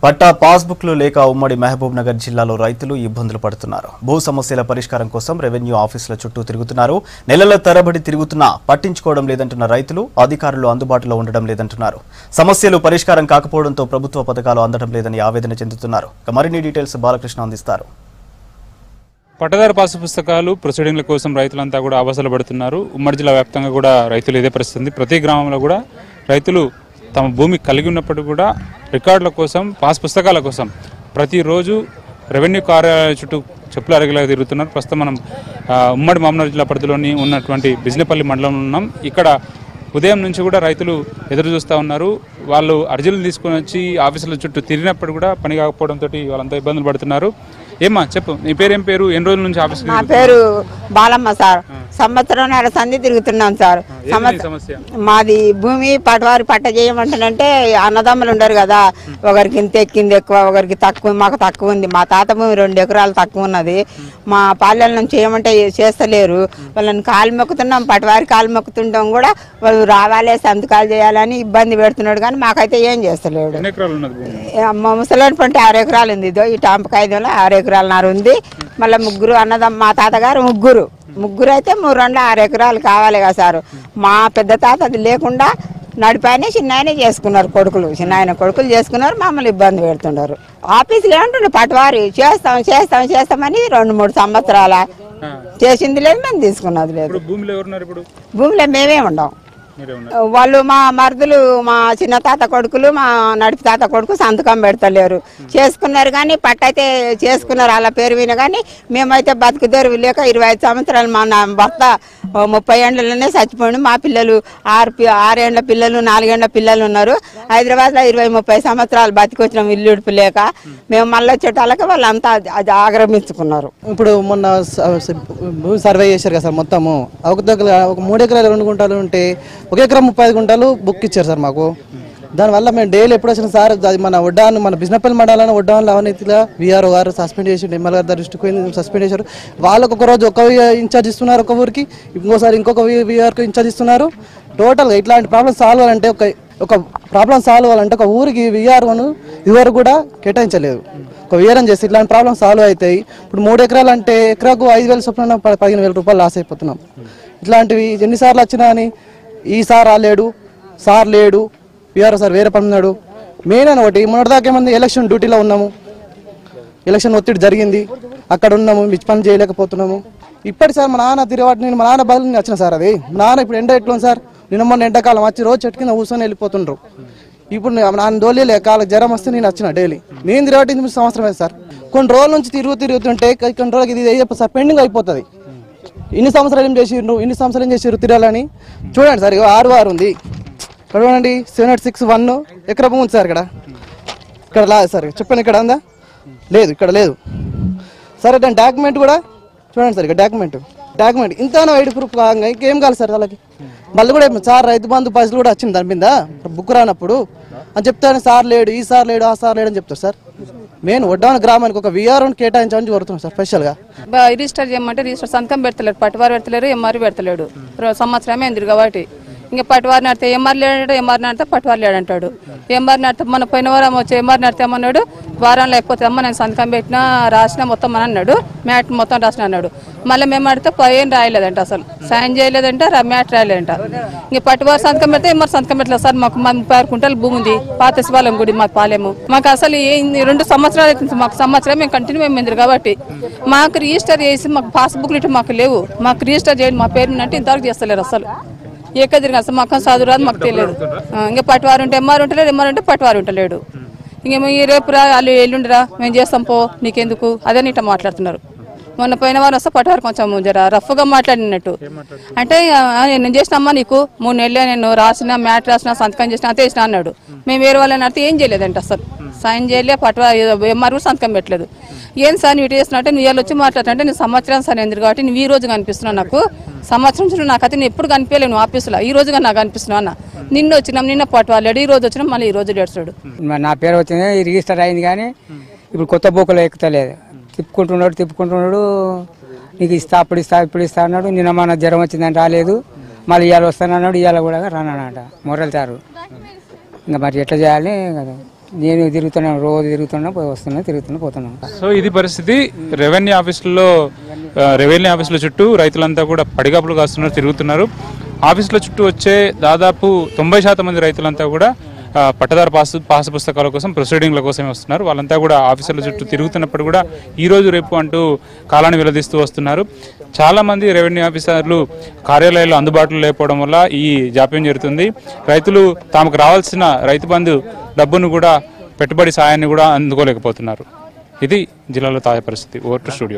పట్టా పాస్బుక్లు లేక ఉమ్మడి మహబూబ్ నగర్ జిల్లాలో రైతులు ఇబ్బందులు పడుతున్నారు భూ సమస్యల పరిష్కారం కోసం రెవెన్యూ ఆఫీసుల చుట్టూ తిరుగుతున్నారు నెలల తరబడి తిరుగుతున్నా పట్టించుకోవడం లేదంటున్న రైతులు అధికారులు అందుబాటులో ఉండడం లేదంటున్నారు సమస్యలు పరిష్కారం కాకపోవడంతో ప్రభుత్వ పథకాలు అందడం లేదని ఆవేదన చెందుతున్నారు ఇక మరిన్ని డీటెయిల్స్ బాలకృష్ణ అందిస్తారు పట్టదారు పాసు పుస్తకాలు ప్రొసీడింగ్ల కోసం రైతులంతా కూడా ఆవాసాలు పడుతున్నారు ఉమ్మడి జిల్లా వ్యాప్తంగా కూడా రైతులు ఇదే పరిస్థితి ఉంది ప్రతి గ్రామంలో కూడా రైతులు తమ భూమి కలిగి ఉన్నప్పటికీ కూడా రికార్డుల కోసం పాస్ పుస్తకాల కోసం ప్రతిరోజు రెవెన్యూ కార్యాలయాల చుట్టూ చెప్పులు అరగలేక తిరుగుతున్నారు ప్రస్తుతం మనం ఆ, ఉమ్మడి మామూలు జిల్లా పరిధిలోని ఉన్నటువంటి బిజినపల్లి మండలంలో ఉన్నాం ఇక్కడ ఉదయం నుంచి కూడా రైతులు ఎదురు చూస్తూ ఉన్నారు వాళ్ళు అర్జీలు తీసుకొని వచ్చి ఆఫీసుల చుట్టూ తిరిగినప్పుడు కూడా పని కాకపోవడంతో వాళ్ళంతా ఇబ్బందులు పడుతున్నారు ఏమ్మా చెప్పు నీ పేరు ఏం పేరు ఎన్ని రోజుల నుంచి ఆఫీస్ నా పేరు బాలమ్మ సార్ సంవత్సరం నెల సంధి తిరుగుతున్నాం సార్ సంవత్సరం సమస్య మాది భూమి పటవారి పట్ట చేయమంటానంటే అన్నదమ్ములు ఉండరు కదా ఒకరికి ఇంత ఎక్కింది ఎక్కువ ఒకరికి తక్కువ మాకు తక్కువ ఉంది మా తాత భూమి రెండు ఎకరాలు తక్కువ ఉన్నది మా పాలెల నుంచి చేయమంటే చేస్తలేరు వాళ్ళని కాలు మొక్కుతున్నాం పటవారి కాలు మొక్కుతుంటాం కూడా వాళ్ళు రావాలి సంతకాలు చేయాలని ఇబ్బంది పెడుతున్నాడు కానీ మాకైతే ఏం చేస్తలేడు ఎన్ని ఎకరాలు ఉన్నది భూమి ఏ, మా ముసలాడి పంట ఆరు ఎకరాలు ఉంది ఇదో ఈ టాంపకాయదంలో ఆరు ఎకరాలన్నర ఉంది మళ్ళీ ముగ్గురు అన్నదమ్మ మా తాతగారు ముగ్గురు ముగ్గురు అయితే మూడు రెండు ఆరు ఎకరాలు కావాలి కదా సార్ మా పెద్ద తాత అది లేకుండా నడిపాయనే చిన్న ఆయనే చేసుకున్నారు కొడుకులు చిన్న ఆయన కొడుకులు చేసుకున్నారు మమ్మల్ని ఇబ్బంది పెడుతున్నారు ఆఫీసులు ఏమంటుండే పటవారి చేస్తాం చేస్తాం చేస్తామని రెండు మూడు సంవత్సరాల ఆ. చేసింది లేదు మేము తీసుకున్నది లేదు ఇప్పుడు భూమిలో ఎవరున్నారు ఇప్పుడు భూమిలో మేమే ఉండం మీరే ఉన్నారు వాళ్ళు మా మరుదులు మా చిన్న తాత కొడుకులు మా నడిపి తాత కొడుకు సంతకం పెడతలేరు చేసుకున్నారు కానీ పట్టయితే చేసుకున్నారు అలా పేరు విన కానీ మేమైతే బతుకుదేరు లేక ఇరవై ఐదు సంవత్సరాలు మా నా భర్త ఓ ముప్పై ఏండ్లలోనే చచ్చిపోయింది మా పిల్లలు ఆరు పి- ఆరేండ్ల పిల్లలు నాలుగేండ్ల పిల్లలు ఉన్నారు హైదరాబాద్లో ఇరవై ముప్పై సంవత్సరాలు బతికొచ్చినాం ఇల్లు ఉడుపు లేక మేము మళ్ళీ వచ్చేటాలకి వాళ్ళంతా అది- అది ఆక్రమించుకున్నారు ఇప్పుడు మొన్న స- స- భూమి సర్వే చేశారు కదా సార్ మొత్తము ఒక దగ్గర ఒక మూడు ఎకరాలు రెండు గుంటలు ఉంటే ఒక ఎకరం ముప్పై ఐదు గుంటలు బుక్ ఇచ్చారు సార్ మాకు దానివల్ల మేము డైలీ ఎప్పుడు వచ్చిన సార్ అది మన వడ్డాను మన బిజినపల్లి మండలాన్ని వడ్డాను అవినీతిగా విఆర్ఓ గారు సస్పెండ్ చేసి ఎమ్మెల్యే గారి దృష్టికి పోయింది సస్పెండ్ చేశారు వాళ్ళకు ఒక రోజు ఒక ఇన్ఛార్జ్ ఇస్తున్నారు ఒక ఊరికి ఇంకోసారి ఇంకొక విఆర్కి ఇన్ఛార్జ్ ఇస్తున్నారు టోటల్గా ఇట్లాంటి ప్రాబ్లమ్ సాల్వ్ అవ్వాలంటే ఒక ఒక ప్రాబ్లం సాల్వ్ అవ్వాలంటే ఒక ఊరికి విఆర్ఓను ఇదివరకు కూడా కేటాయించలేదు ఒక విఆర్ఎం చేసి ఇట్లాంటి ప్రాబ్లమ్ సాల్వ్ అవుతాయి ఇప్పుడు మూడు ఎకరాలు అంటే ఎకరాకు ఐదు వేల చొప్పున ప- పదిహేను వేల రూపాయలు లాస్ అయిపోతున్నాం ఇట్లాంటివి ఎన్నిసార్లు వచ్చినా అని ఈ సార్ రాలేడు సార్ లేడు విఆర్ఓ సార్ వేరే పని ఉన్నాడు మెయిన్ అని ఒకటి మొన్నటిదాకా ఏమంది ఎలక్షన్ డ్యూటీలో ఉన్నాము ఎలక్షన్ ఒత్తిడి జరిగింది అక్కడ ఉన్నాము మిచ్ పని చేయలేకపోతున్నాము ఇప్పటి సార్ మా నాన్న తిరిగి నేను మా నాన్న బదులు నేను వచ్చిన సార్ అది మా నాన్న ఇప్పుడు ఎండ ఎట్లా ఉంది సార్ నిన్న మొన్న ఎండాకాలం వచ్చి రోజు చెట్టు కింద కూర్చొని వెళ్ళిపోతుండ్రు ఇప్పుడు నేను- మా నాన్న దోలేలే కాళ్ళకి జ్వరం వస్తే నేను వచ్చిన డైలీ నేను తిరగటి సంవత్సరమే సార్ కొన్ని రోజుల నుంచి తిరుగు తిరుగుతుంటే కొ- కొన్ని రోజులకి ఇది అయ్యే సార్ పెండింగ్ అయిపోతుంది ఇన్ని సంవత్సరాలు ఏం చేసిర్రు ఇన్ని సంవత్సరాలు ఏం చేసిర్రు తిరగాలని చూడండి సార్ ఇగో ఆరు ఆరు ఉంది ఇక్కడ చూడండి సెవెన్ ఎయిట్ సిక్స్ వన్ ఎక్కడ ఉంది సార్ ఇక్కడ ఇక్కడ లా సార్ చెప్పండి ఇక్కడ ఉందా లేదు ఇక్కడ లేదు సరే దాని డాక్యుమెంట్ కూడా చూడండి సార్ ఇక్కడ డాక్యుమెంట్ డాక్యుమెంట్ ఇంత ఐడి ప్రూఫ్ కాగా ఇంకేం కావాలి సార్ వాళ్ళకి మళ్ళీ కూడా ఏం- సార్ రైతు బంధు పైసలు కూడా వచ్చింది దాని మీద బుక్ రానప్పుడు అని చెప్తాను సార్ లేడు ఈ సార్ లేడు ఆ సార్ లేడు అని చెప్తారు సార్ మెయిన్ వడ్డాన గ్రామానికి ఒక విఆర్ కేటాయించమని కోరుతున్నాం సార్ స్పెషల్గా బ- రిజిస్టర్ చేయమంటే రిజిస్టర్ సంతకం పెడతలేడు పట్టువారు పెడతలేరు ఎంఆర్ పెడతలేడు రో- సంవత్సరమే అయింది కాబట్టి ఇంకా పట్టువారు నడితే ఎంఆర్ లేడంటే ఎంఆర్ నడితే పట్టువారు లేడంటాడు ఎంఆర్ నడితే మన పోయిన వారం వచ్చి ఎంఆర్ నడితే అన్నాడు వారం లేకపోతే అమ్మ నేను సంతకం పెట్టినా రాసిన మొత్తం అని అన్నాడు మ్యాట్ మొత్తం రాసిన అన్నాడు మళ్ళీ మేము అడిగితే ప- ఏం రాయలేదంట అసలు సైన్ చేయలేదంట రా- మ్యాట్ రాయలేదంట ఇంక పట్టువారు సంతకం పెడితే ఎంఆర్ సంతకం పెట్టలేదు సార్ మాకు మా ముప్పై ఆరు కుంటలు భూమి ఉంది పాత శివాలయం గుడి మాకు పాలేము మాకు అసలు ఏం- రెండు సంవత్సరాలు అవుతుంది మాకు సంవత్సరం మేము కంటిన్యూ మేము ఎందుకు కాబట్టి మాకు రిజిస్టర్ చేసి మాకు పాస్బుక్లు ఇటు మాకు లేవు మాకు రిజిస్టర్ చేయండి మా పేరు అంటే ఇంతవరకు చేస్తలేరు అసలు ఎక్కడ తిరిగి అసలు మాకు చదువు రాదు మాకు తెలియదు ఆ, ఇంకా పట్టువారు ఉంటే ఎంఆర్ ఉంటలేడు ఎంఆర్ ఉంటే పట్టువారు ఉంటలేడు ఇంకేమో ఈ రేపు రా వాళ్ళు ఎల్లుండిరా మేము చేస్తాం పో నీకెందుకు అదే ఇట్లా మాట్లాడుతున్నారు మొన్న పోయిన వారం వస్తే పట్టువారు కొంచెం జర రఫ్గా మాట్లాడినట్టు అంటే ఆ, నేను చేసినమ్మా నీకు మూడు నెలలే నేను రాసిన మ్యాట్ రాసిన సంతకం చేసిన అంతే చేసిన అన్నాడు మేము వేరే వాళ్ళని అడిగితే ఏం చేయలేదంట అసలు సైన్ చేయలే పట్టువా ఎంఆర్ కూడా సంతకం పెట్టలేదు ఏం సార్ నువ్వు ఇటు చేస్తున్నా అంటే నువ్వు ఇవాళ వచ్చి మాట్లాడుతుంటే నేను సంవత్సరం సార్ ఎందుకు కాబట్టి నువ్వు ఈ రోజు కనిపిస్తున్నావు నాకు సంవత్సరం నుంచి నాకు అయితే నేను ఎప్పుడు కనిపించలేను నువ్వు ఆఫీసులో ఈ రోజుగా నాకు కనిపిస్తున్నావు అన్న నిన్న వచ్చినాం నిన్న పట్టువాలేడు ఈ రోజు వచ్చినాం మళ్ళీ ఈ రోజు లేడుస్తాడు మరి నా పేరు వచ్చింది ఈ రిజిస్టర్ అయింది కానీ ఇప్పుడు కొత్త బుక్లో ఎక్కుతలేదు తిప్పుకుంటున్నాడు తిప్పుకుంటున్నాడు నీకు ఇస్తా అప్పుడు ఇస్తా ఇప్పుడు ఇస్తా అన్నాడు నిన్న మన జ్వరం వచ్చిందని రాలేదు మళ్ళీ ఇవాళ వస్తానన్నాడు ఇవాళ కూడా రానన్నట మొరలుతారు ఇంకా మరి ఎట్లా చేయాలి కదా నేను తిరుగుతున్నాను రోజు తిరుగుతున్నా పోయి వస్తున్నా తిరుగుతున్నా పోతున్నాను సో ఇది పరిస్థితి రెవెన్యూ ఆఫీసుల్లో ఆ, రెవెన్యూ ఆఫీసుల చుట్టూ రైతులంతా కూడా పడిగాపులు కాస్తున్నారు తిరుగుతున్నారు ఆఫీసుల చుట్టూ వచ్చే దాదాపు తొంభై శాతం మంది రైతులంతా కూడా ఆ, పట్టదారు పాస్ పాస్ పుస్తకాల కోసం ప్రొసీడింగ్ల కోసమే వస్తున్నారు వాళ్ళంతా కూడా ఆఫీసుల చుట్టూ తిరుగుతున్నప్పుడు కూడా ఈ రోజు రేపు అంటూ కాలాన్ని వెల్లదీస్తూ వస్తున్నారు చాలా మంది రెవెన్యూ ఆఫీసర్లు కార్యాలయాల్లో అందుబాటులో లేకపోవడం వల్ల ఈ జాప్యం జరుగుతుంది రైతులు తమకు రావాల్సిన రైతు బంధు డబ్బును కూడా పెట్టుబడి సాయాన్ని కూడా అందుకోలేకపోతున్నారు ఇది జిల్లాలో తాజా పరిస్థితి ఓవర్ టు స్టూడియో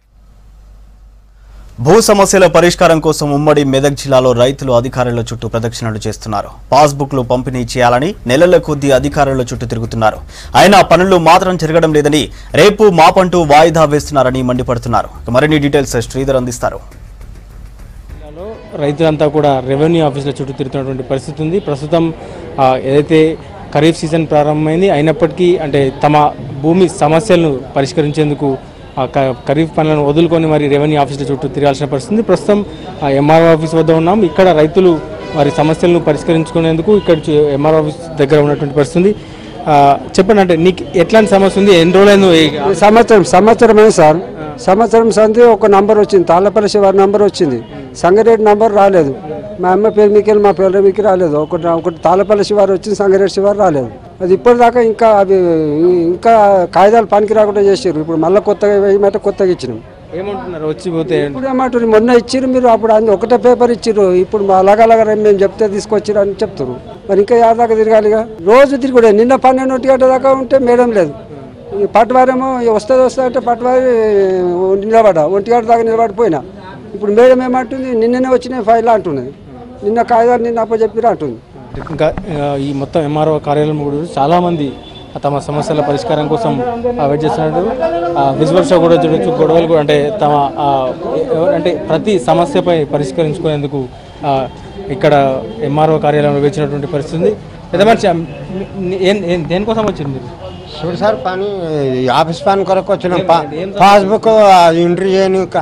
భూ సమస్యల పరిష్కారం కోసం ఉమ్మడి మెదక్ జిల్లాలో రైతులు అధికారుల చుట్టూ ప్రదక్షిణలు చేస్తున్నారు పాస్బుక్లు పంపిణీ చేయాలని నెలల కొద్దీ అధికారుల చుట్టూ తిరుగుతున్నారు అయినా పనులు మాత్రం జరగడం లేదని రేపు మాపంటూ వాయిదా వేస్తున్నారని మండిపడుతున్నారు ఇక మరిన్ని డీటెయిల్స్ శ్రీధర్ అందిస్తారు జిల్లాలో రైతులంతా కూడా రెవెన్యూ ఆఫీసుల చుట్టూ తిరుగుతున్నటువంటి పరిస్థితి ఉంది ప్రస్తుతం ఆ, ఏదైతే ఖరీఫ్ సీజన్ ప్రారంభమైంది అయినప్పటికీ అంటే తమ భూమి సమస్యలను పరిష్కరించేందుకు ఆ క- ఖరీఫ్ పనులను వదులుకొని మరి రెవెన్యూ ఆఫీసుల చుట్టూ తిరగాల్సిన పరిస్థితి ఉంది. ప్రస్తుతం ఎంఆర్ఓ ఆఫీస్ వద్ద ఉన్నాం ఇక్కడ రైతులు వారి సమస్యలను పరిష్కరించుకునేందుకు ఇక్కడ ఎంఆర్ఓ ఆఫీస్ దగ్గర ఉన్నటువంటి పరిస్థితి ఉంది. ఆ, చెప్పండి అంటే నీకు ఎట్లాంటి సమస్య ఉంది ఎన్ని రోజులైంది సంవత్సరం సంవత్సరమే సార్ సంవత్సరం సంది ఒక నంబర్ వచ్చింది తాళ్ళపల్లి శివారి నంబర్ వచ్చింది సంగారెడ్డి నంబర్ రాలేదు మా అమ్మ పేరు మీకెళ్ళి మా పేరు మీకు రాలేదు ఒకటి ఒకటి తాళ్ళపల్లి శివారు వచ్చింది సంగారెడ్డి శివారు రాలేదు అది ఇప్పటిదాకా ఇంకా అవి ఇంకా కాగితాలు పనికి రాకుండా చేసారు ఇప్పుడు మళ్ళీ కొత్తగా వేయమంటే కొత్తగా ఇచ్చినాం ఏమంటున్నారు వచ్చి పోతే ఇప్పుడు ఏమంటారు మొన్న ఇచ్చిర్రు మీరు అప్పుడు అన్ని ఒకటే పేపర్ ఇచ్చిర్రు ఇప్పుడు మా అలాగ అలాగ రేపు మేము చెప్తే తీసుకొచ్చిర్రు అని చెప్తారు మరి ఇంకా యాద దాకా తిరగాలిగా రోజు తిరుగుడే నిన్న పన్నెండు ఒంటి గంట దాకా ఉంటే మేడం లేదు ఈ పట్టువారేమో వస్తుంది వస్తుంది అంటే పట్టువారి నిలబడ ఒంటి గంట దాకా నిలబడిపోయినా ఇప్పుడు మేడం ఏమంటుంది నిన్ననే వచ్చినాయి ఫైల్ అంటున్నది నిన్న కాగితాలు నిన్న అప్పచెప్పిరా అంటుంది ఇంకా ఆ, ఈ మొత్తం ఎంఆర్ఓ కార్యాలయం కూడా చాలా మంది తమ సమస్యల పరిష్కారం కోసం ఆ, వెయిట్ చేస్తున్నారు విజువల్ షో కూడా చూడొచ్చు గొడవలు కూడా అంటే తమ ఆ, ఎవ- అంటే ప్రతి సమస్యపై పరిష్కరించుకునేందుకు ఆ, ఇక్కడ ఎంఆర్ఓ కార్యాలయంలో వేచినటువంటి పరిస్థితి ఉంది పెద్ద మనిషి ఆ, మీ- ఏం ఏం- దేనికోసం వచ్చింది మీరు చూడు సార్ పని ఈ ఆఫీస్ పని కొరకు వచ్చిన పాస్బుక్ అది ఎంట్రీ చేయనిక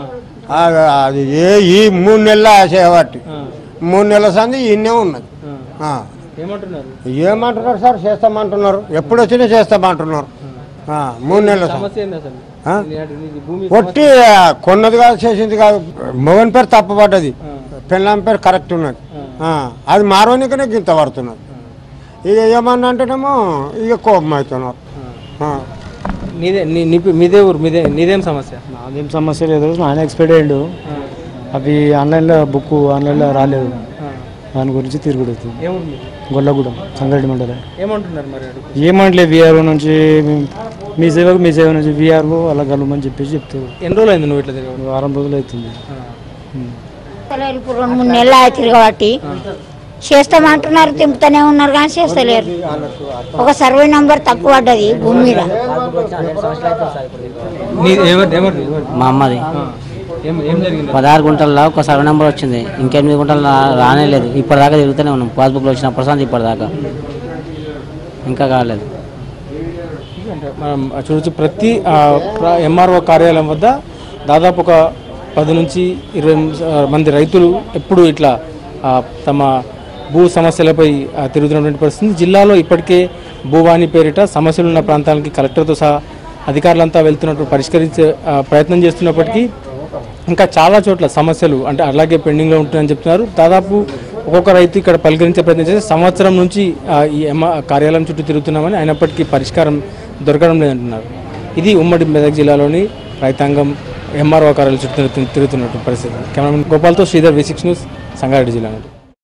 అది ఏ ఈ మూడు నెలల చేయబట్టి మూడు నెలల సంది ఇన్నే ఉన్నది ఆ. ఏమంటున్నారు ఏమంటున్నారు సార్ చేస్తామంటున్నారు ఎప్పుడు వచ్చినా చేస్తామంటున్నారు ఆ, మూడు నెలల సంది. సమస్య ఏంది అసలు ఆ? నీ భూమి ఒట్టి కొన్నది కాదు చేసింది కాదు మగన్ పేరు తప్పబడ్డది పెళ్ళాం పేరు కరెక్ట్ ఉన్నది ఆ, అది మారోనికనే గింత పడుతున్నది ఇక ఏమన్నా అంటేనేమో ఇక కోపం అవుతున్నారు ఆ. నీదే నీ నీ- మీదే ఊరు మీదే నీదేం సమస్య నాదేం సమస్య లేదు ఆయన ఎక్స్పైర్డ్ అయ్యిండు అవి ఆన్లైన్లో బుక్ ఆన్లైన్లో రాలేదు దాని గురించి తిరుగుడు అవుతుంది ఏమూరు మీది? గొల్లగూడెం సంగారెడ్డి మండలం ఏమంటున్నారు మరి అడుగు ఏమంటలే విఆర్ఓ నుంచి మీ సేవకు మీ సేవ నుంచి విఆర్ఓ అలా కలవమని చెప్పేసి చెప్తారు ఎన్ని రోజులు అయింది నువ్వు ఇట్లా తిరగడం వారం రోజులు అవుతుంది ఇప్పుడు రెండు మూడు నెలలు అవుతుంది కాబట్టి చేస్తామంటున్నారు తింపుతూనే ఉన్నారు కానీ చేస్తలేరు ఒక సర్వే నంబర్ తక్కువ పడ్డది భూమి మీద నీ ఎవరిది ఎవరిది ఎవరిది? మా అమ్మది ఏం ఏం జరిగింది పదహారు గుంటల్లో ఒక సర్వే నెంబర్ వచ్చింది ఇంకెనిమిది గుంటలు రా- రానే లేదు ఇప్పటిదాకా తిరుగుతూనే ఉన్నాం పాస్బుక్లో వచ్చినప్పుడు సంది ఇప్పటిదాకా ఇంకా కాలేదు అంటే మనం చూడొచ్చు ప్రతి ఎంఆర్ఓ కార్యాలయం వద్ద దాదాపు ఒక పది నుంచి ఇరవై ఆ, మంది రైతులు ఎప్పుడు ఇట్లా ఆ, తమ భూ సమస్యలపై ఆ, తిరుగుతున్నటువంటి పరిస్థితి జిల్లాలో ఇప్పటికే భూవాణి పేరిట సమస్యలు ఉన్న ప్రాంతాలకి కలెక్టర్తో సహా అధికారులంతా వెళ్తున్నట్టు పరిష్కరించే ఆ, ప్రయత్నం చేస్తున్నప్పటికీ ఇంకా చాలా చోట్ల సమస్యలు అంటే అలాగే పెండింగ్లో ఉంటుందని చెప్తున్నారు దాదాపు ఒక్కొక్క రైతు ఇక్కడ పలకరించే ప్రయత్నం చేసి సంవత్సరం నుంచి ఆ, ఈ ఎమ్మ కార్యాలయం చుట్టూ తిరుగుతున్నామని అయినప్పటికీ పరిష్కారం దొరకడం లేదంటున్నారు ఇది ఉమ్మడి మెదక్ జిల్లాలోని రైతాంగం ఎంఆర్ఓ కార్యాలయం చుట్టూ తిరుగుతున్నట్టు పరిస్థితి కెమెరామెన్ గోపాల్తో Sridhar V six news Sangareddy జిల్లా నుండి